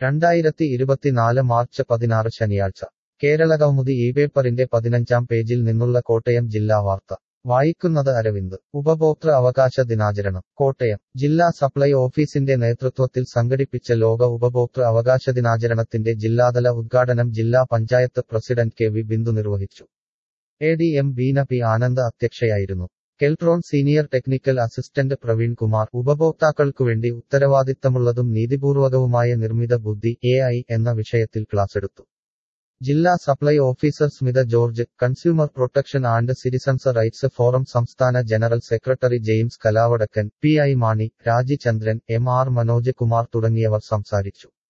രണ്ടായിരത്തി ഇരുപത്തിനാല് മാർച്ച് പതിനാറ് ശനിയാഴ്ച കേരളകൗമുദി ഈ പേപ്പറിന്റെ പതിനഞ്ചാം പേജിൽ നിന്നുള്ള കോട്ടയം ജില്ലാ വാർത്ത വായിക്കുന്നത് അരവിന്ദ് ഉപഭോക്തൃ അവകാശ ദിനാചരണം കോട്ടയം ജില്ലാ സപ്ലൈ ഓഫീസിന്റെ നേതൃത്വത്തിൽ സംഘടിപ്പിച്ച ലോക ഉപഭോക്തൃ അവകാശ ദിനാചരണത്തിന്റെ ജില്ലാതല ഉദ്ഘാടനം ജില്ലാ panchayat president K V Bindu നിർവഹിച്ചു A D M Beena P Anand അധ്യക്ഷയായിരുന്നു Keltron senior technical assistant Praveen Kumar ഉപഭോക്താക്കൾക്കുവേണ്ടി ഉത്തരവാദിത്തമുള്ളതും നീതിപൂർവകവുമായ നിർമ്മിത ബുദ്ധി എ ഐ എന്ന വിഷയത്തിൽ ക്ലാസെടുത്തു ജില്ലാ supply officer Smitha George consumer protection and citizens rights forum സംസ്ഥാന general secretary James Kalavadakkan P I Mani Raji Chandran M R Manoj Kumar തുടങ്ങിയവർ സംസാരിച്ചു